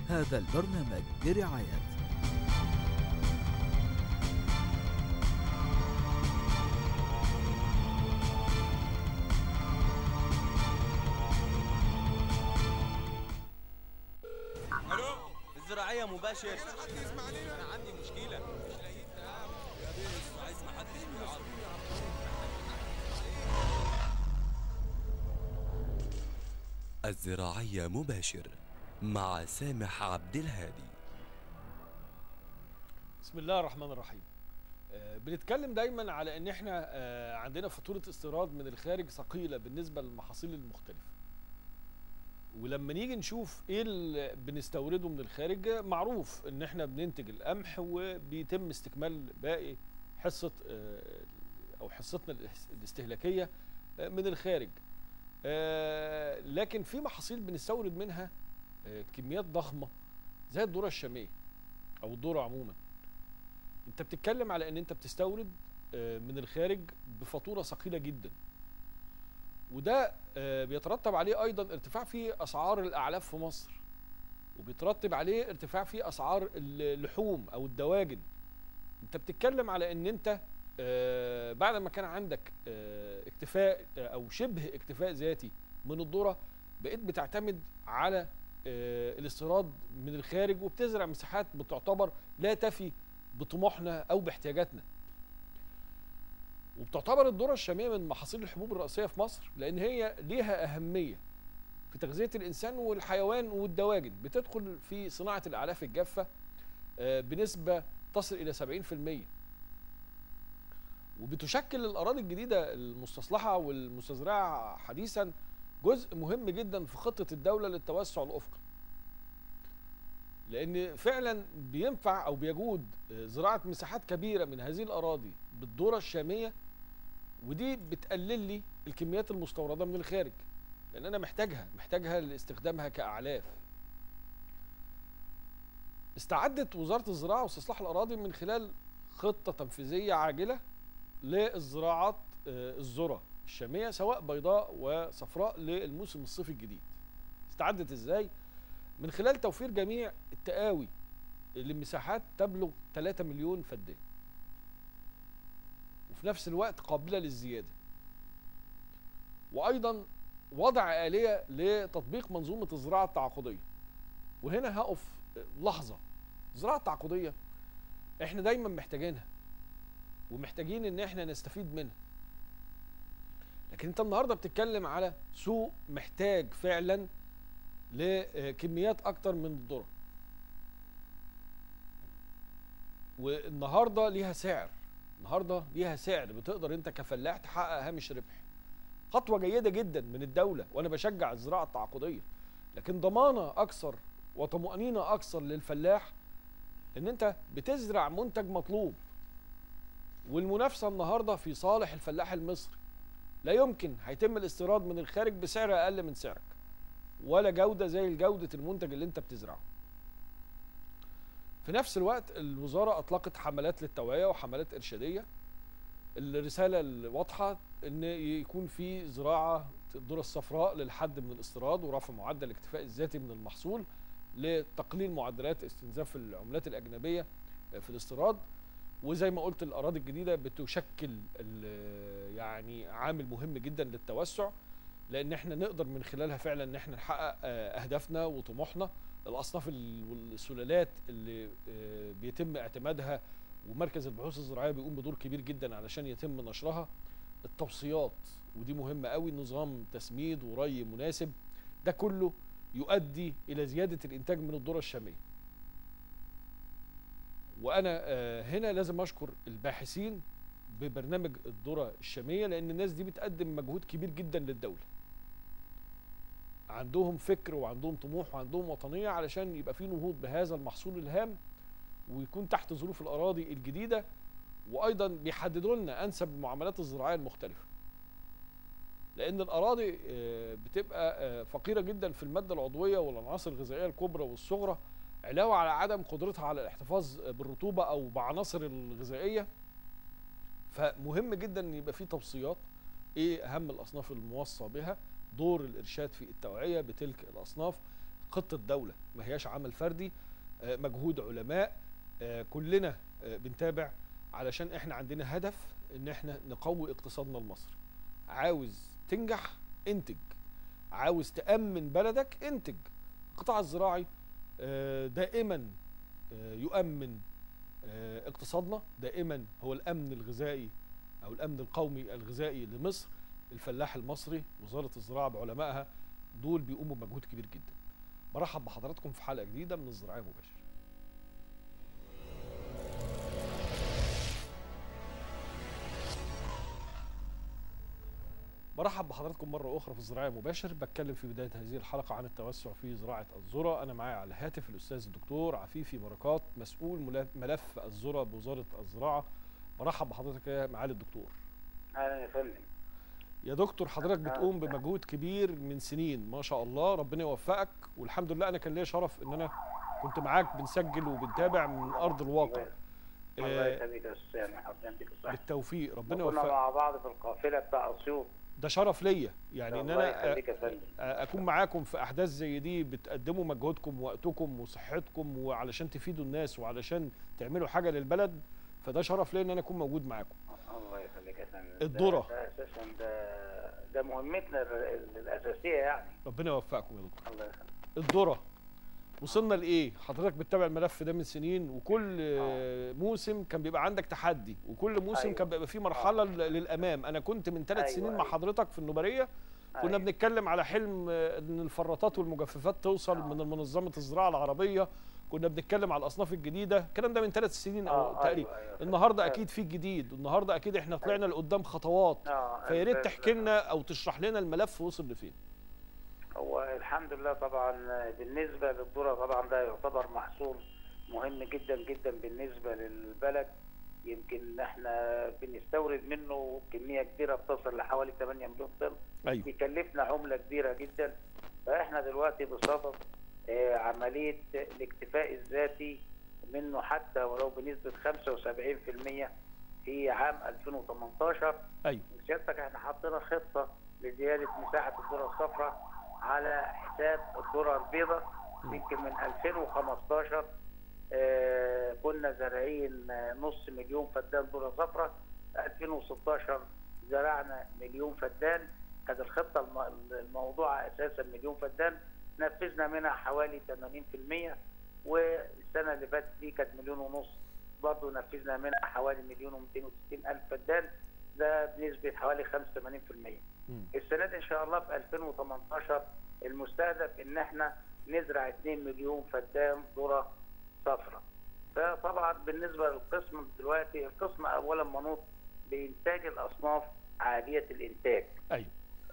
هذا البرنامج برعاية الو الزراعيه مباشر حد يسمع علينا انا عندي مشكله مش لاقيين يا بيه عايز ما حدش يعرف الزراعية مباشر مع سامح عبد الهادي بسم الله الرحمن الرحيم آه، بنتكلم دايما على ان احنا آه، عندنا فاتوره استيراد من الخارج ثقيله بالنسبه للمحاصيل المختلفه ولما نيجي نشوف ايه اللي بنستورده من الخارج آه، معروف ان احنا بننتج القمح وبيتم استكمال باقي حصه آه، او حصتنا الاس- الاستهلاكيه آه، من الخارج آه، لكن في محاصيل بنستورد منها آه، كميات ضخمه زي الذره الشاميه او الذره عموما انت بتتكلم على ان انت بتستورد آه، من الخارج بفاتوره ثقيله جدا وده آه، بيترتب عليه ايضا ارتفاع في اسعار الاعلاف في مصر وبيترتب عليه ارتفاع في اسعار اللحوم او الدواجن انت بتتكلم على ان انت آه، بعد ما كان عندك آه، اكتفاء آه، او شبه اكتفاء ذاتي من الذره بقيت بتعتمد على آه، الاستيراد من الخارج وبتزرع مساحات بتعتبر لا تفي بطموحنا او باحتياجاتنا وبتعتبر الذره الشاميه من محاصيل الحبوب الرئيسيه في مصر لان هي ليها اهميه في تغذيه الانسان والحيوان والدواجن بتدخل في صناعه الاعلاف الجافه آه، بنسبه تصل الى 70% وبتشكل الاراضي الجديده المستصلحه والمستزرعه حديثا جزء مهم جدا في خطه الدوله للتوسع الافقي لان فعلا بينفع او بيجود آه، زراعه مساحات كبيره من هذه الاراضي بالذره الشاميه ودي بتقلل لي الكميات المستورده من الخارج لان انا محتاجها محتاجها لاستخدامها كاعلاف استعدت وزاره الزراعه واستصلاح الاراضي من خلال خطه تنفيذيه عاجله للزراعات آه، الذره الشاميه سواء بيضاء وصفراء للموسم الصيفي الجديد استعدت ازاي من خلال توفير جميع التقاوي لمساحات تبلغ 3 مليون فدان وفي نفس الوقت قابلة للزيادة وأيضا وضع آلية لتطبيق منظومة الزراعة التعاقدية وهنا هقف لحظة الزراعة التعاقدية احنا دايما محتاجينها ومحتاجين ان احنا نستفيد منها لكن انت النهارده بتتكلم على سوق محتاج فعلا لكميات اكتر من الذره والنهارده ليها سعر النهارده ليها سعر بتقدر انت كفلاح تحقق هامش ربح خطوه جيده جدا من الدوله وانا بشجع الزراعه التعاقديه لكن ضمانه اكثر وطمانينه اكثر للفلاح ان انت بتزرع منتج مطلوب والمنافسه النهارده في صالح الفلاح المصري لا يمكن هيتم الاستيراد من الخارج بسعر اقل من سعرك ولا جوده زي جوده المنتج اللي انت بتزرعه في نفس الوقت الوزاره اطلقت حملات للتوعيه وحملات ارشاديه الرساله الواضحه ان يكون في زراعه الذره الصفراء للحد من الاستيراد ورفع معدل الاكتفاء الذاتي من المحصول لتقليل معدلات استنزاف العملات الاجنبيه في الاستيراد وزي ما قلت الاراضي الجديده بتشكل ال- يعني عامل مهم جدا للتوسع لان احنا نقدر من خلالها فعلا ان احنا نحقق آه، اهدافنا وطموحنا الاصناف ال- والسلالات اللي آه، بيتم اعتمادها ومركز البحوث الزراعيه بيقوم بدور كبير جدا علشان يتم نشرها التوصيات ودي مهمه قوي نظام تسميد وري مناسب ده كله يؤدي الى زياده الانتاج من الذره الشاميه وانا آه، هنا لازم اشكر الباحثين ببرنامج الذره الشاميه لان الناس دي بتقدم مجهود كبير جدا للدوله عندهم فكر وعندهم طموح وعندهم وطنيه علشان يبقى في نهوض بهذا المحصول الهام ويكون تحت ظروف الاراضي الجديده وايضا بيحددوا لنا انسب المعاملات الزراعيه المختلفه لان الاراضي آه، بتبقى آه، فقيره جدا في الماده العضويه والعناصر الغذائيه الكبرى والصغرى علاوه على عدم قدرتها على الاحتفاظ بالرطوبه او بعناصر الغذائيه فمهم جدا ان يبقى في توصيات ايه اهم الاصناف الموصى بها دور الارشاد في التوعيه بتلك الاصناف خطه دوله ما هياش عمل فردي آه، مجهود علماء آه، كلنا آه، بنتابع علشان احنا عندنا هدف ان احنا نقوي اقتصادنا المصري عاوز تنجح انتج عاوز تأمن بلدك انتج القطاع الزراعي آه، دائما آه، يؤمن آه، اقتصادنا دائما هو الامن الغذائي او الامن القومي الغذائي لمصر الفلاح المصري وزاره الزراعه بعلمائها دول بيقوموا بمجهود كبير جدا برحب بحضراتكم في حلقه جديده من الزراعه مباشر برحب بحضراتكم مرة أخرى في الزراعة مباشر بتكلم في بداية هذه الحلقة عن التوسع في زراعة الذرة أنا معايا على الهاتف الأستاذ الدكتور عفيفي بركات مسؤول ملا- ملف الذرة بوزارة الزراعة برحب بحضرتك يا معالي الدكتور اهلا يا فندم يا دكتور حضرتك بتقوم بمجهود كبير من سنين ما شاء الله ربنا يوفقك والحمد لله أنا كان ليا شرف إن أنا كنت معاك بنسجل وبنتابع من أرض الواقع الله آه، يخليك يا استاذ سامح ربنا يديك الصحه بالتوفيق ربنا كنا يوفقك مع بعض في القافله بتاع اسيوط ده شرف ليا يعني إن الله أنا يخليك يا فندم اكون معاكم في احداث زي دي بتقدموا مجهودكم ووقتكم وصحتكم وعلشان تفيدوا الناس وعلشان تعملوا حاجه للبلد فده شرف ليا ان انا اكون موجود معاكم الله يخليك يا فندم الذرة. ده, ده اساسا ده ده مهمتنا ال- ال- الاساسيه يعني ربنا يوفقكم يا دكتور الله يخليك الذره وصلنا لايه حضرتك بتتابع الملف ده من سنين وكل آه، موسم كان بيبقى عندك تحدي وكل موسم أيوة. كان بيبقى فيه مرحله ل- للامام انا كنت من ثلاث أيوة، سنين مع أيوة. حضرتك في النوبريه كنا أيوة. بنتكلم على حلم آه، ان الفراطات والمجففات توصل آه. من منظمه الزراعه العربيه كنا بنتكلم على الاصناف الجديده الكلام ده من ثلاث سنين او آه، تقريبا أيوة، أيوة. النهارده أيوة. اكيد في جديد والنهارده اكيد احنا طلعنا لقدام خطوات اه فيا ريت ال- تحكي لنا او تشرح لنا الملف وصل لفين هو الحمد لله طبعا بالنسبه للذره طبعا ده يعتبر محصول مهم جدا جدا بالنسبه للبلد يمكن احنا بنستورد منه كميه كبيره بتصل لحوالي 8 مليون طن ايوه يكلفنا عمله كبيره جدا فاحنا دلوقتي بصدد آه، عمليه الاكتفاء الذاتي منه حتى ولو بنسبه 75% في عام 2018 ايوه سيادتك احنا حطينا خطه لزياده مساحه الذره الصفراء على حساب الذره البيضاء يمكن من 2015 آه، كنا زارعين آه، نص مليون فدان ذره صفراء 2016 زرعنا مليون فدان كانت الخطه الم- الموضوعه اساسا مليون فدان نفذنا منها حوالي 80% والسنه اللي فاتت دي كانت مليون ونص برضه نفذنا منها حوالي مليون و260 الف فدان ده بنسبه حوالي 85% مم. السنه دي ان شاء الله في 2018 المستهدف ان احنا نزرع 2 مليون فدان ذره صفراء فطبعا بالنسبه للقسم دلوقتي القسم اولا منوط بانتاج الاصناف عاليه الانتاج ايوه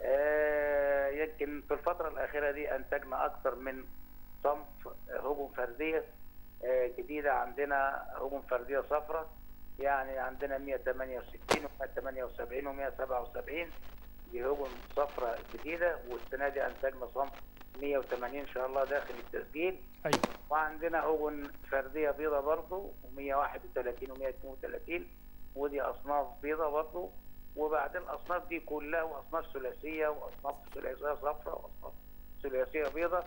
آه، يمكن في الفترة الأخيرة دي أنتجنا أكثر من صنف هجوم فردية آه، جديدة عندنا هجوم فردية صفراء يعني عندنا 168 و 178 و 177 دي هجوم صفراء جديدة والسنة دي أنتجنا صنف 180 إن شاء الله داخل التسجيل ايوه وعندنا هجن فرديه بيضه برضه و131 و132 ودي اصناف بيضه برضه وبعدين الاصناف دي كلها واصناف ثلاثيه واصناف ثلاثيه صفراء واصناف ثلاثيه بيضه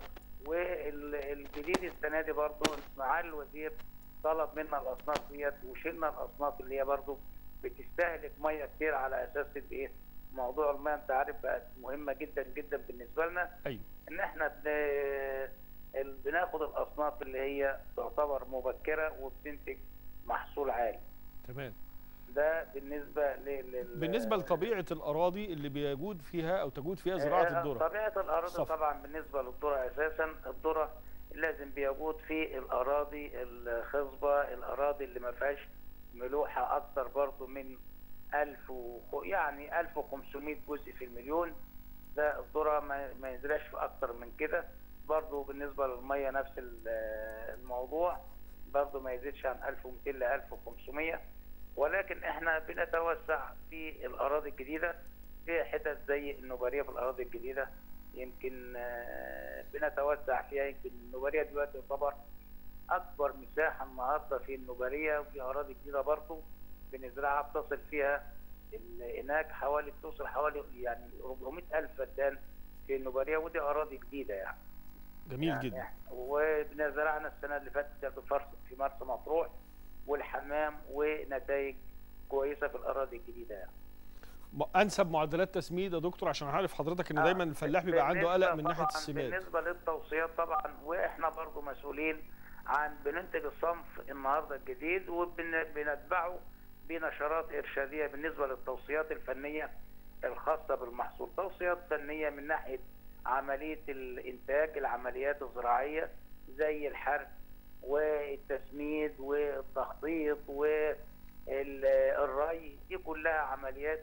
والجديد السنه دي برضه معالي الوزير طلب منا الاصناف ديت وشلنا الاصناف اللي هي برضه بتستهلك ميه كتير على اساس الايه موضوع الميه انت عارف بقت مهمه جدا جدا بالنسبه لنا ايوه ان احنا بن- ال- بناخد الاصناف اللي هي تعتبر مبكره وبتنتج محصول عالي تمام ده بالنسبه لل لل- بالنسبه لطبيعه الاراضي اللي بيجود فيها او تجود فيها زراعه آه، الذره طبيعه الارض صف. طبعا بالنسبه للذره اساسا الذره لازم بيجود في الاراضي الخصبه الاراضي اللي ما فيهاش ملوحه اكتر برضو من 1000 و... يعني 1500 جزء في المليون ده الذره ما, ما ينزلش في اكتر من كده برضو بالنسبه للميه نفس ال- الموضوع برضو ما يزيدش عن 1200 ل 1500 ولكن احنا بنتوسع في الاراضي الجديده في حتت زي النوباريه في الاراضي الجديده يمكن آه، بنتوسع فيها يمكن النوباريه دلوقتي تعتبر اكبر مساحه النهارده في النوباريه وفي اراضي جديده برضه بنزرعها بتصل فيها الاناج حوالي بتوصل حوالي يعني 400 الف فدان في النوباريه ودي اراضي جديده يعني جميل يعني جدا إحنا- وزرعنا السنه اللي فاتت ده في فرس في مرسى مطروح والحمام ونتائج كويسه في الاراضي الجديده يعني. م- انسب معدلات تسميد يا دكتور عشان عارف حضرتك ان آه، دايما الفلاح بيبقى عنده بالنسبة قلق من ناحيه طبعاً السماد بالنسبه للتوصيات طبعا واحنا برضو مسؤولين عن بننتج الصنف النهارده الجديد وبنتبعه بنشرات ارشاديه بالنسبه للتوصيات الفنيه الخاصه بالمحصول، توصيات فنيه من ناحيه عمليه الانتاج العمليات الزراعيه زي الحرث والتسميد والتخطيط والري دي كلها عمليات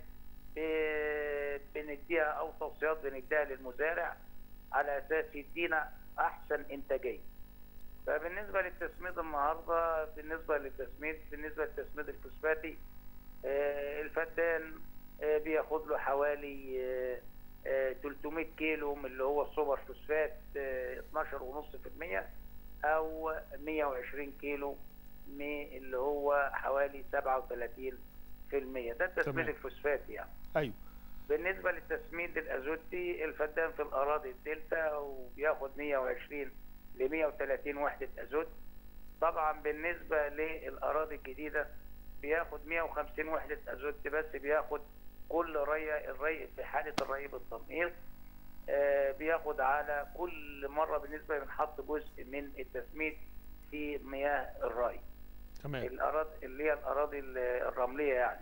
ب- بنديها او توصيات بنديها للمزارع على اساس يدينا احسن انتاجيه. فبالنسبه للتسميد النهارده بالنسبه للتسميد بالنسبه للتسميد الفوسفاتي آه، الفدان آه، بياخد له حوالي آه، آه، 300 كيلو من اللي هو السوبر فوسفات آه، 12.5% او 120 كيلو من اللي هو حوالي 37% ده التسميد تمام. الفوسفاتي يعني. ايوه بالنسبه للتسميد الازوتي الفدان في الاراضي الدلتا وبياخد 120 ل 130 وحده ازوت طبعا بالنسبه للاراضي الجديده بياخد 150 وحده ازوت بس بياخد كل ري الري في حاله الري بالتنقيط آه، بياخد على كل مره بالنسبه بنحط جزء من التسميد في مياه الري تمام الاراضي اللي هي الاراضي ال- الرمليه يعني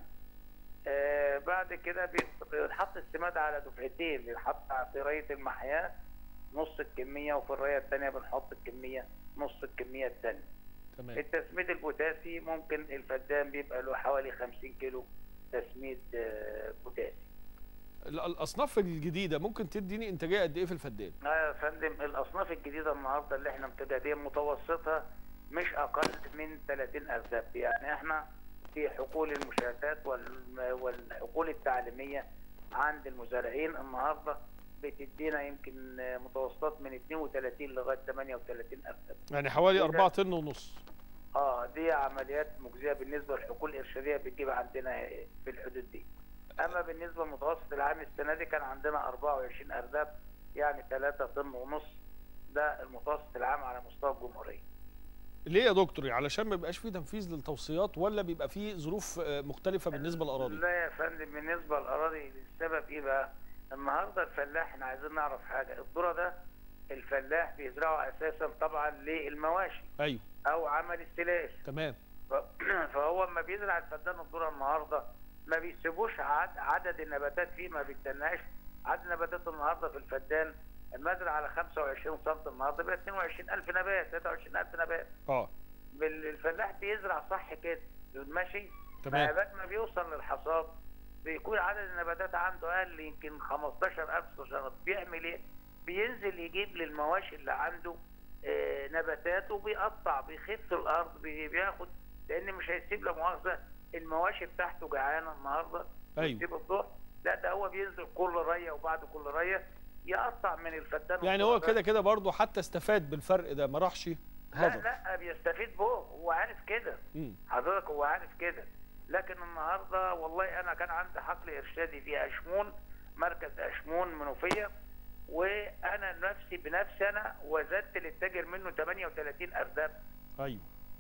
آه بعد كده بيت- بيتحط السماد على دفعتين بيتحط في ريه المحياه نص الكميه وفي الريه الثانيه بنحط الكميه نص الكميه الثانيه تمام التسميد البوتاسي ممكن الفدان بيبقى له حوالي 50 كيلو تسميد آه، بوتاسي ال- الاصناف الجديده ممكن تديني انتاجيه قد ايه في الفدان اه يا فندم الاصناف الجديده النهارده اللي احنا مبتدئ بيها متوسطها مش اقل من 30 ارداب يعني احنا في حقول المشاهدات وال- والحقول التعليميه عند المزارعين النهارده بتدينا يمكن آه، متوسطات من 32 لغايه 38 ارداب يعني حوالي كده. 4 طن ونص اه دي عمليات مجزيه بالنسبه للحقول الارشاديه بتجيب عندنا في الحدود دي اما بالنسبه للمتوسط العام السنه دي كان عندنا 24 ارداب يعني 3 طن ونص ده المتوسط العام على مستوى الجمهوريه ليه يا دكتور علشان ما يبقاش فيه تنفيذ للتوصيات ولا بيبقى فيه ظروف آه، مختلفه بالنسبه للاراضي لا يا فندم بالنسبه للاراضي السبب ايه بقى؟ النهارده الفلاح احنا عايزين نعرف حاجه الذره ده الفلاح بيزرعه اساسا طبعا للمواشي ايوه او عمل السلاش تمام ف- فهو لما بيزرع الفدان الذره النهارده ما بيسيبوش عد- عدد النباتات فيه ما بيستناش عدد النباتات النهارده في الفدان المزرعه على 25 سم النهارده بقى 22000 نبات 23000 نبات اه بال- الفلاح بيزرع صح كده ماشي تمام فبعد ما بيوصل للحصاد بيكون عدد النباتات عنده اقل يمكن 15000 16 بيعمل ايه؟ بينزل يجيب للمواشي اللي عنده آه، نباتات وبيقطع بيخف الارض بي- بياخد لان مش هيسيب لا مؤاخذه المواشي بتاعته جعانه النهارده ايوه يسيب الظهر لا ده هو بينزل كل ريه وبعد كل ريه يقطع من الفدان يعني هو الذرة كده كده برضه حتى استفاد بالفرق ده ما راحش لا هدر لا بيستفيد به هو عارف كده مم. حضرتك هو عارف كده لكن النهارده والله انا كان عندي حقل ارشادي في اشمون مركز اشمون منوفيه وانا نفسي بنفسي انا وزنت للتاجر منه 38 ارداب ايوه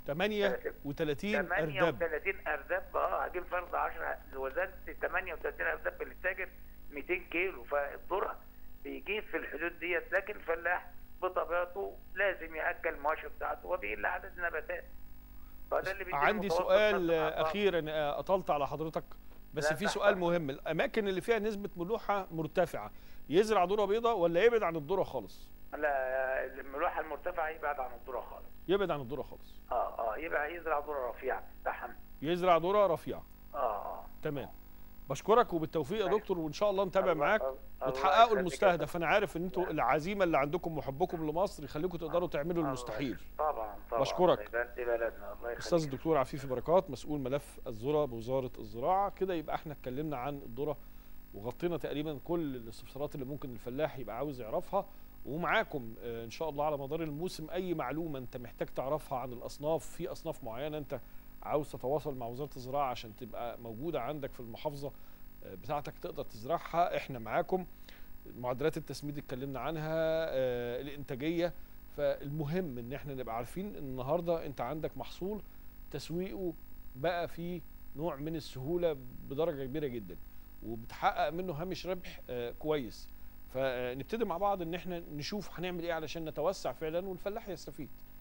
38 ارداب 38 ارداب اه هجيب فرض 10 وزنت 38 ارداب للتاجر 200 كيلو فالذره بيجيب في الحدود ديت لكن الفلاح بطبيعته لازم ياكل المواشي بتاعته وبيقل عدد النباتات فده اللي بيديني عندي متوسط سؤال فترة آه، الأعطاء. اخير انا آه، اطلت على حضرتك بس لا، في تحت سؤال أمرك. مهم الاماكن اللي فيها نسبه ملوحه مرتفعه يزرع ذره بيضاء ولا يبعد عن الذره خالص لا الملوحه المرتفعه يبعد عن الذره خالص يبعد عن الذره خالص اه اه يبقى يزرع ذره رفيعه تحمل يزرع ذره رفيعه اه اه تمام بشكرك وبالتوفيق يا أيوة. دكتور وان شاء الله نتابع الله- معاك الله وتحققوا يخليك يا المستهدف انا عارف ان انتوا لا. العزيمه اللي عندكم وحبكم لمصر يخليكم تقدروا تعملوا الله المستحيل يخليك. طبعا طبعا بشكرك. يبقى دي بلدنا الله يخليك استاذ الدكتور عفيفي بركات مسؤول ملف الذره بوزاره الزراعه كده يبقى احنا اتكلمنا عن الذره وغطينا تقريبا كل الاستفسارات اللي ممكن الفلاح يبقى عاوز يعرفها ومعاكم آه، ان شاء الله على مدار الموسم اي معلومه انت محتاج تعرفها عن الاصناف في اصناف معينه انت عاوز تتواصل مع وزاره الزراعه عشان تبقى موجوده عندك في المحافظه آه، بتاعتك تقدر تزرعها احنا معاكم معدلات التسميد اتكلمنا عنها آه، الانتاجيه فالمهم ان احنا نبقى عارفين ان النهارده انت عندك محصول تسويقه بقى فيه نوع من السهوله بدرجه كبيره جدا وبتحقق منه هامش ربح آه، كويس فنبتدي مع بعض ان احنا نشوف هنعمل ايه علشان نتوسع فعلا والفلاح يستفيد